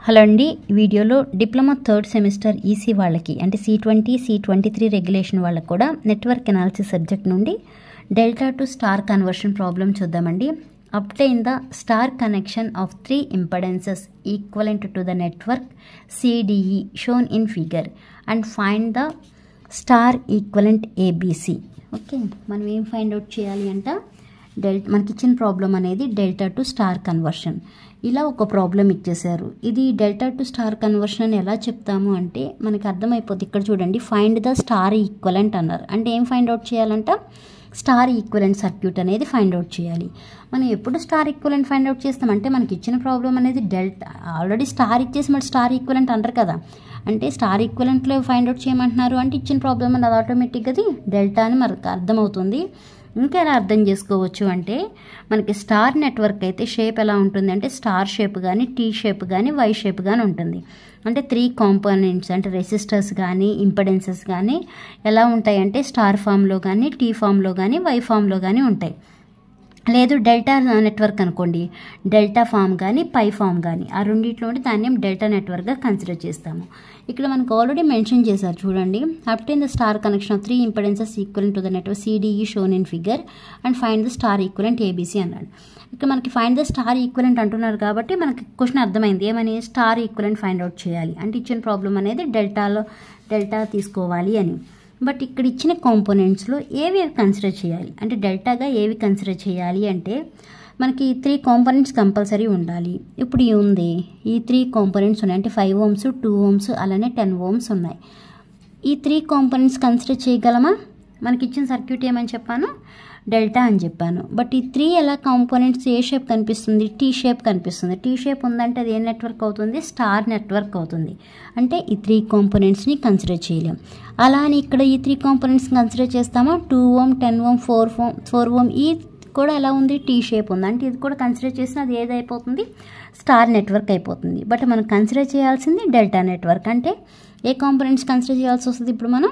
hello అండి ఈ వీడియోలో డిప్లొమా థర్డ్ సెమిస్టర్ ఈసీ వాళ్ళకి అంటే C twenty C twenty three regulation వాళ్ళకి కూడా నెట్వర్క్ అనాలిసిస్ సబ్జెక్ట్ నుండి delta to star conversion problem చూద్దామండి obtain the star connection of three impedances equivalent to the network CDE shown in figure and find the star equivalent ABC okay మనం ఏం find out చేయాలి అంట del మనకి ఇచ్చిన problem అనేది delta to star conversion ఇలా ఒక ప్రాబ్లం ఇచ్చేసారు ఇది డెల్టా టు స్టార్ కన్వర్షన్ అని ఎలా చెప్తాము అంటే మనకి అర్థమైపోతుంది ఇక్కడ చూడండి ఫైండ్ ద స్టార్ ఈక్వలెంట్ అన్నారు అంటే ఏం ఫైండ్ అవుట్ చేయాలంట స్టార్ ఈక్వలెంట్ సర్క్యూట్ అనేది ఫైండ్ అవుట్ చేయాలి మనం ఎప్పుడు స్టార్ ఈక్వలెంట్ ఫైండ్ అవుట్ చేస్తామంటే మనకి ఇచ్చిన ప్రాబ్లం అనేది డెల్టా ఆల్రెడీ స్టార్ ఇచ్చేసి మరి స్టార్ ఈక్వలెంట్ అంటారు కదా అంటే స్టార్ ఈక్వలెంట్లో ఫైండ్ అవుట్ చేయమంటున్నారు అంటే ఇచ్చిన ప్రాబ్లం అనేది ఆటోమేటిక్గా అది డెల్టా అని మనకు అర్థమవుతుంది ఇంకా ఎలా అర్థం చేసుకోవచ్చు అంటే మనకి స్టార్ నెట్వర్క్ అయితే షేప్ ఎలా ఉంటుంది అంటే స్టార్ షేప్ కానీ టీ షేప్ కానీ వై షేప్ కానీ ఉంటుంది అంటే త్రీ కాంపోనెంట్స్ అంటే రెసిస్టర్స్ కానీ ఇంపడెన్సెస్ కానీ ఎలా ఉంటాయంటే స్టార్ ఫామ్లో కానీ టీ ఫామ్లో కానీ వై ఫామ్లో కానీ ఉంటాయి లేదు డెల్టా నెట్వర్క్ అనుకోండి డెల్టా ఫామ్ కానీ పై ఫామ్ కానీ ఆ రెండింటిలో ఉండి దాన్ని డెల్టా నెట్వర్క్గా కన్సిడర్ చేస్తాము ఇక్కడ మనకు ఆల్రెడీ మెన్షన్ చేశారు చూడండి obtain the star connection of three impedances equivalent to the network CDE shown in figure and find the star equivalent ABC అన్నాడు ఇక్కడ మనకి ఫైండ్ ద స్టార్ ఈక్వలెంట్ అంటున్నారు కాబట్టి మనకి క్వశ్చన్ అర్థమైంది ఏమని స్టార్ ఈక్వలెంట్ ఫైండ్ అవుట్ చేయాలి అంటే ఇచ్చిన ప్రాబ్లం అనేది డెల్టాలో డెల్టా తీసుకోవాలి అని బట్ ఇక్కడ ఇచ్చిన కాంపోనెంట్స్లో ఏవి కన్సిడర్ చేయాలి అంటే డెల్టాగా ఏవి కన్సిడర్ చేయాలి అంటే మనకి త్రీ కాంపోనెంట్స్ కంపల్సరీ ఉండాలి ఇప్పుడు ఈ ఉంది ఈ త్రీ కాంపోనెంట్స్ ఉన్నాయి అంటే ఫైవ్ ఓమ్స్ టూ ఓమ్స్ అలానే టెన్ ఓమ్స్ ఉన్నాయి ఈ త్రీ కాంపోనెంట్స్ కన్సిడర్ చేయగలమా మనకి ఇచ్చిన సర్క్యూట్ ఏమని చెప్పాను డెల్టా అని చెప్పాను బట్ ఈ త్రీ ఎలా కాంపోనెంట్స్ ఏ షేప్ కనిపిస్తుంది టీ షేప్ కనిపిస్తుంది టీ షేప్ ఉందంటే అది ఏ నెట్వర్క్ అవుతుంది స్టార్ నెట్వర్క్ అవుతుంది అంటే ఈ త్రీ కాంపోనెంట్స్ని కన్సిడర్ చేయలేం అలా అని ఇక్కడ ఈ త్రీ కాంపోనెంట్స్ కన్సిడర్ చేస్తామా two ohm ten ohm four ohm four ohm ఈ కూడా ఎలా ఉంది టీ షేప్ ఉంది అంటే ఇది కూడా కన్సిడర్ చేసిన అది ఏదైపోతుంది స్టార్ నెట్వర్క్ అయిపోతుంది బట్ మనం కన్సిడర్ చేయాల్సింది డెల్టా నెట్వర్క్ అంటే ఏ కాంపోనెంట్స్ కన్సిడర్ చేయాల్సి వస్తుంది ఇప్పుడు మనం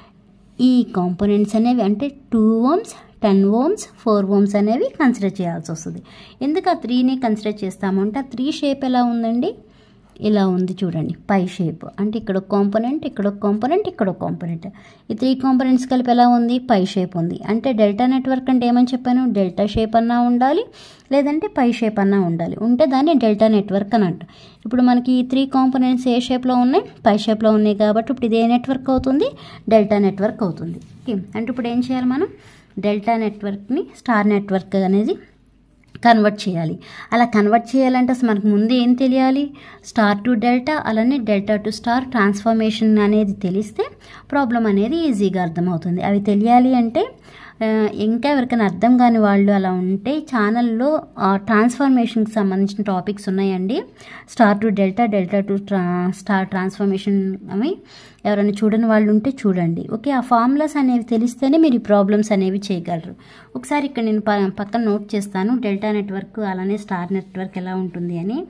ఈ కాంపోనెంట్స్ అనేవి అంటే two ohms ten ohms four ohms అనేవి కన్సిడర్ చేయాల్సి వస్తుంది ఎందుకు ఆ త్రీని కన్సిడర్ చేస్తాము అంటే ఆ త్రీ షేప్ ఎలా ఉందండి ఇలా ఉంది చూడండి పై షేప్ అంటే ఇక్కడ ఒక కాంపోనెంట్ ఇక్కడ ఒక కాంపోనెంట్ ఇక్కడ ఒక కాంపోనెంట్ ఈ త్రీ కాంపోనెంట్స్ కలిపి ఎలా ఉంది పై షేప్ ఉంది అంటే డెల్టా నెట్వర్క్ అంటే ఏమని చెప్పాను డెల్టా షేప్ అన్నా ఉండాలి లేదంటే పై షేప్ అన్నా ఉండాలి ఉంటే దాన్ని డెల్టా నెట్వర్క్ అని అంట ఇప్పుడు మనకి ఈ త్రీ కాంపోనెంట్స్ ఏ షేప్లో ఉన్నాయి పై షేప్లో ఉన్నాయి కాబట్టి ఇప్పుడు ఇది ఏ నెట్వర్క్ అవుతుంది డెల్టా నెట్వర్క్ అవుతుంది ఓకే అంటే ఇప్పుడు ఏం చేయాలి మనం డెల్టా నెట్వర్క్ని స్టార్ నెట్వర్క్ అనేది కన్వర్ట్ చేయాలి అలా కన్వర్ట్ చేయాలంటే అసలు మనకు ముందు ఏం తెలియాలి స్టార్ టు డెల్టా అలానే డెల్టా టు స్టార్ ట్రాన్స్ఫర్మేషన్ అనేది తెలిస్తే ప్రాబ్లం అనేది ఈజీగా అర్థమవుతుంది అవి తెలియాలి అంటే ఇంకా ఎవరికైనా అర్థం కాని వాళ్ళు అలా ఉంటే ఛానల్లో ట్రాన్స్ఫర్మేషన్కి సంబంధించిన టాపిక్స్ ఉన్నాయండి star to delta delta to ట్రా స్టార్ ట్రాన్స్ఫర్మేషన్ అవి ఎవరైనా చూడని వాళ్ళు ఉంటే చూడండి ఓకే ఆ ఫార్ములాస్ అనేవి తెలిస్తేనే మీరు ఈ ప్రాబ్లమ్స్ అనేవి చేయగలరు ఒకసారి ఇక్కడ నేను పక్కన నోట్ చేస్తాను డెల్టా నెట్వర్క్ అలానే స్టార్ నెట్వర్క్ ఎలా ఉంటుంది అని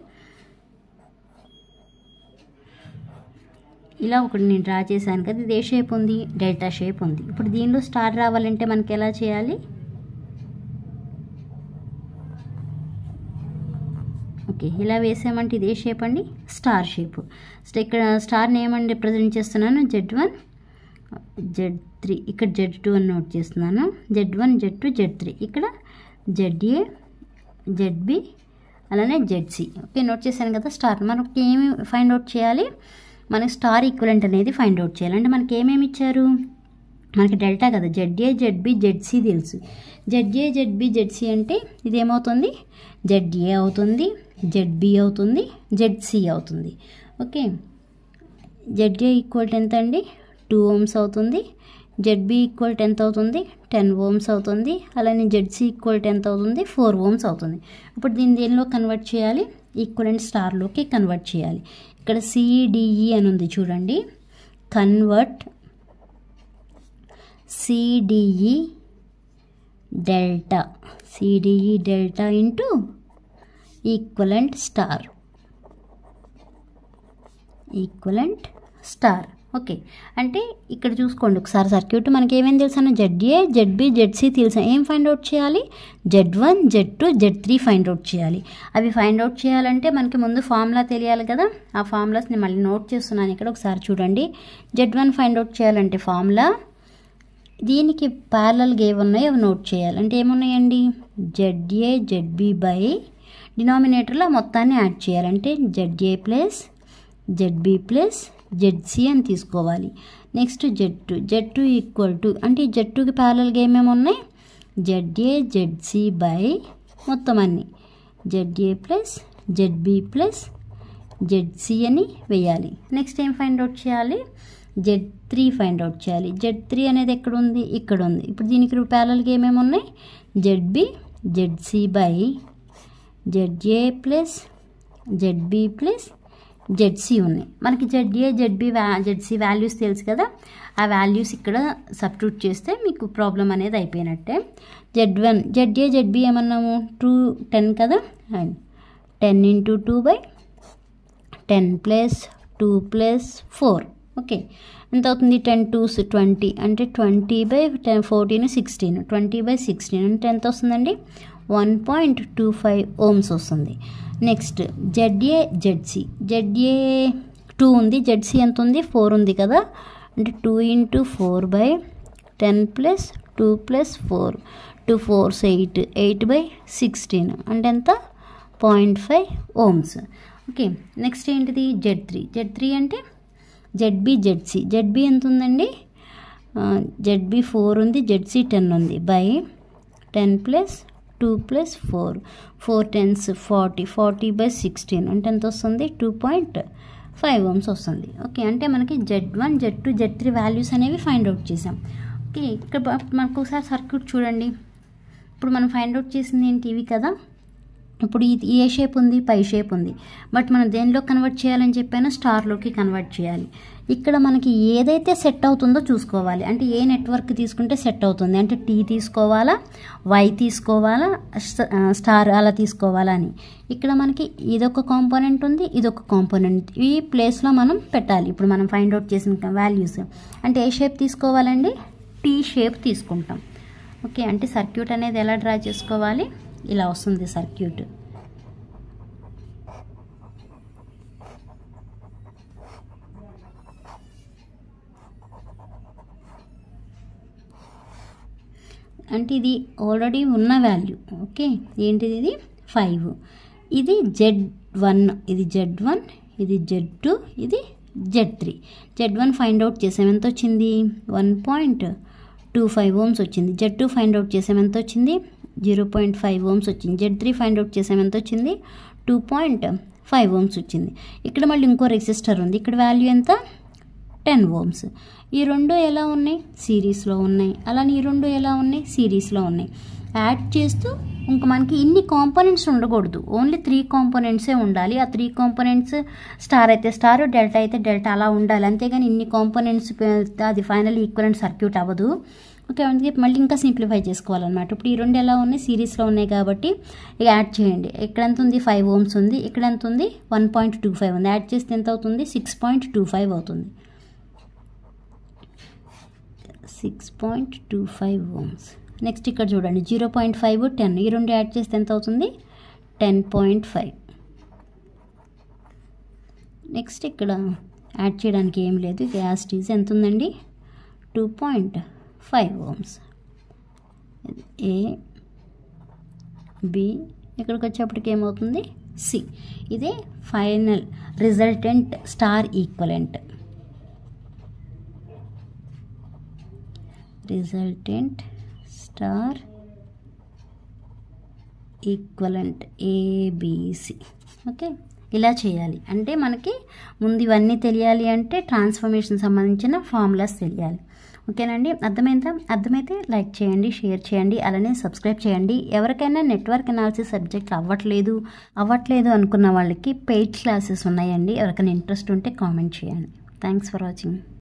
ఇలా ఒకటి నేను డ్రా చేశాను కదా ఇది ఏ షేప్ ఉంది డెల్టా షేప్ ఉంది ఇప్పుడు దీనిలో స్టార్ రావాలంటే మనకి ఎలా చేయాలి ఓకే ఇలా వేసామంటే ఇది ఏ షేప్ అండి స్టార్ షేప్ ఇక్కడ స్టార్ని ఏమని రిప్రజెంట్ చేస్తున్నాను జెడ్ వన్ జెడ్ త్రీ ఇక్కడ జెడ్ టూ అని నోట్ చేస్తున్నాను Z one Z two Z three ఇక్కడ జెడ్ ఏ జెడ్ బి అలానే జెడ్ సి ఓకే నోట్ చేశాను కదా స్టార్ మనకి ఏమి ఫైండ్ అవుట్ చేయాలి మనకి స్టార్ ఈక్వలెంట్ అనేది ఫైండ్ అవుట్ చేయాలి అంటే మనకి ఏమేమి ఇచ్చారు మనకి డెల్టా కదా జెడ్ఏ జెడ్బి జెడ్సి తెలుసు జెడ్ఏ జెడ్బి జెడ్సి అంటే ఇది ఏమవుతుంది జెడ్ఏ అవుతుంది జెడ్బి అవుతుంది జెడ్సి అవుతుంది ఓకే జెడ్ఏ ఈక్వల్ ఎంత అండి టూ ఓమ్స్ అవుతుంది జెడ్బి ఈక్వల్ ఎంత అవుతుంది టెన్ ఓమ్స్ అవుతుంది అలానే జెడ్సి ఈక్వల్ ఎంత అవుతుంది ఫోర్ ఓమ్స్ అవుతుంది ఇప్పుడు దీన్ని దేనిలో కన్వర్ట్ చేయాలి ఈక్వలెంట్ స్టార్లోకి కన్వర్ట్ చేయాలి ఇక్కడ సిడిఈ అని ఉంది చూడండి convert CDE delta CDE delta into equivalent star equivalent star okay అంటే ఇక్కడ చూసుకోండి ఒకసారి సర్క్యూట్ మనకి ఏమేమి తెలుసు అన్న జెడ్ఏ జెడ్బి జెడ్సి తెలుసా ఏం ఫైండ్ అవుట్ చేయాలి Z one Z two Z three find out చేయాలి అవి ఫైండ్ అవుట్ చేయాలంటే మనకి ముందు ఫార్ములా తెలియాలి కదా ఆ ఫార్ములాస్ నేను మళ్ళీ నోట్ చేస్తున్నాను ఇక్కడ ఒకసారి చూడండి జెడ్ వన్ ఫైండ్ అవుట్ చేయాలంటే ఫార్ములా దీనికి ప్యారలల్గా ఏమి ఉన్నాయో అవి నోట్ చేయాలి అంటే ఏమున్నాయండి జెడ్ఏ జెడ్బి బై డినామినేటర్లో మొత్తాన్ని యాడ్ చేయాలంటే Z A plus Z B plus Z C అని తీసుకోవాలి next Z two Z two equal to అంటే ఈ జెడ్ టూకి ప్యారలల్గా ఏమేమి ఉన్నాయి జెడ్ఏ జెడ్సి బై మొత్తం అన్ని Z A plus Z B plus Z C అని వేయాలి నెక్స్ట్ ఏం ఫైండ్ అవుట్ చేయాలి జెడ్ త్రీ ఫైండ్ అవుట్ చేయాలి జెడ్ త్రీ అనేది ఎక్కడ ఉంది ఇక్కడ ఉంది ఇప్పుడు దీనికి ప్యారల్గా ఏమేమి ఉన్నాయి Z B Z C by Z A plus Z B plus Z C ఉన్నాయి మనకి జెడ్ఏ జెడ్బి వ్యా జెడ్సి వాల్యూస్ తెలుసు కదా ఆ వాల్యూస్ ఇక్కడ సబ్స్టిట్యూట్ చేస్తే మీకు ప్రాబ్లం అనేది అయిపోయినట్టే జెడ్ వన్ జెడ్ఏ జెడ్బి ఏమన్నాము టూ టెన్ కదా and ten into two by ten plus two plus four okay ఎంత అవుతుంది టెన్ టూస్ ట్వంటీ అంటే twenty by ten fourteen sixteen twenty by sixteen అంటే ఎంత వస్తుందండి one point two five ohms వస్తుంది next Z A Z C Z A two ఉంది Z C ఎంత ఉంది ఫోర్ ఉంది కదా అంటే two into four by ten plus two plus four two fours eight eight by sixteen అంటే ఎంత point five ohms okay next ఏంటిది జెడ్ త్రీ జెడ్ త్రీ అంటే జెడ్బి జెడ్సి జెడ్బి ఎంత ఉందండి జెడ్బి ఫోర్ ఉంది జెడ్సి టెన్ ఉంది by ten plus two plus four four tens forty forty by sixteen అంటే ఎంత వస్తుంది టూ పాయింట్ ఫైవ్ ఓమ్స్ వస్తుంది ఓకే అంటే మనకి Z one Z two Z three values అనేవి ఫైండ్ అవుట్ చేసాం ఓకే ఇక్కడ మనకు ఒకసారి సర్క్యూట్ చూడండి ఇప్పుడు మనం ఫైండ్ అవుట్ చేసింది ఏంటి ఇవి కదా ఇప్పుడు ఇది ఏ షేప్ ఉంది పై షేప్ ఉంది బట్ మనం దేనిలో కన్వర్ట్ చేయాలని చెప్పానో స్టార్లోకి కన్వర్ట్ చేయాలి ఇక్కడ మనకి ఏదైతే సెట్ అవుతుందో చూసుకోవాలి అంటే ఏ నెట్వర్క్ తీసుకుంటే సెట్ అవుతుంది అంటే టీ తీసుకోవాలా వై తీసుకోవాలా స్టార్ అలా తీసుకోవాలా అని ఇక్కడ మనకి ఇదొక కాంపోనెంట్ ఉంది ఇదొక కాంపోనెంట్ ఈ ప్లేస్లో మనం పెట్టాలి ఇప్పుడు మనం ఫైండ్ అవుట్ చేసిన వాల్యూస్ అంటే ఏ షేప్ తీసుకోవాలండి టీ షేప్ తీసుకుంటాం ఓకే అంటే సర్క్యూట్ అనేది ఎలా డ్రా చేసుకోవాలి ఇలా వస్తుంది సర్క్యూట్ అంటే ఇది ఆల్రెడీ ఉన్న వాల్యూ ఓకే ఏంటిది ఇది ఫైవ్ ఇది జెడ్ వన్ ఇది జెడ్ వన్ ఇది జెడ్ టూ ఇది Z three Z one find out చేసాం ఎంత వచ్చింది one point two five ohms వచ్చింది జెడ్ టూ ఫైండ్ అవుట్ చేసాం ఎంత వచ్చింది జీరో పాయింట్ ఫైవ్ ఓమ్స్ వచ్చింది జెడ్ త్రీ ఫైండ్ అవుట్ చేసాం ఎంత వచ్చింది టూ పాయింట్ ఫైవ్ ఓమ్స్ వచ్చింది ఇక్కడ మళ్ళీ ఇంకో రెసిస్టర్ ఉంది ఇక్కడ వాల్యూ ఎంత టెన్ ఓమ్స్ ఈ రెండు ఎలా ఉన్నాయి సిరీస్లో ఉన్నాయి అలానే ఈ రెండు ఎలా ఉన్నాయి సిరీస్లో ఉన్నాయి యాడ్ చేస్తూ ఇంకా మనకి ఇన్ని కాంపోనెంట్స్ ఉండకూడదు ఓన్లీ త్రీ కాంపోనెంట్సే ఉండాలి ఆ త్రీ కాంపోనెంట్స్ స్టార్ అయితే స్టార్ డెల్టా అయితే డెల్టా అలా ఉండాలి అంతేగాని ఇన్ని కాంపోనెంట్స్ అది ఫైనల్ ఈక్వలెంట్ సర్క్యూట్ అవ్వదు ఓకే అందుకే మళ్ళీ ఇంకా సింప్లిఫై చేసుకోవాలన్నమాట ఇప్పుడు ఈ రెండు ఎలా ఉన్నాయి సిరీస్లో ఉన్నాయి కాబట్టి ఇక యాడ్ చేయండి ఇక్కడ ఎంత ఉంది ఫైవ్ ఓమ్స్ ఉంది ఇక్కడ ఎంత ఉంది వన్ పాయింట్ టూ ఫైవ్ ఉంది యాడ్ చేస్తే ఎంత అవుతుంది సిక్స్ పాయింట్ టూ ఫైవ్ అవుతుంది six point two five ohms next ఇక్కడ చూడండి జీరో పాయింట్ ఫైవ్ టెన్ ఈ రెండు యాడ్ చేస్తే ఎంత అవుతుంది టెన్ పాయింట్ ఫైవ్ నెక్స్ట్ ఇక్కడ యాడ్ చేయడానికి ఏం లేదు గ్యాస్ టీజ్ ఎంత ఉందండి two point five ohms A B ఇక్కడికి వచ్చేప్పటికి ఏమవుతుంది సి ఇదే final resultant star equivalent resultant star equivalent ABC okay ఇలా చేయాలి అంటే మనకి ముందు ఇవన్నీ తెలియాలి అంటే ట్రాన్స్ఫర్మేషన్ సంబంధించిన ఫార్ములాస్ తెలియాలి ఓకేనండి అర్థమైందా అర్థమైతే లైక్ చేయండి షేర్ చేయండి అలానే సబ్స్క్రైబ్ చేయండి ఎవరికైనా నెట్వర్క్ అనాలిసిస్ సబ్జెక్ట్ అవ్వట్లేదు అవ్వట్లేదు అనుకున్న వాళ్ళకి పెయిడ్ క్లాసెస్ ఉన్నాయండి ఎవరికైనా ఇంట్రెస్ట్ ఉంటే కామెంట్ చేయండి థ్యాంక్స్ ఫర్ వాచింగ్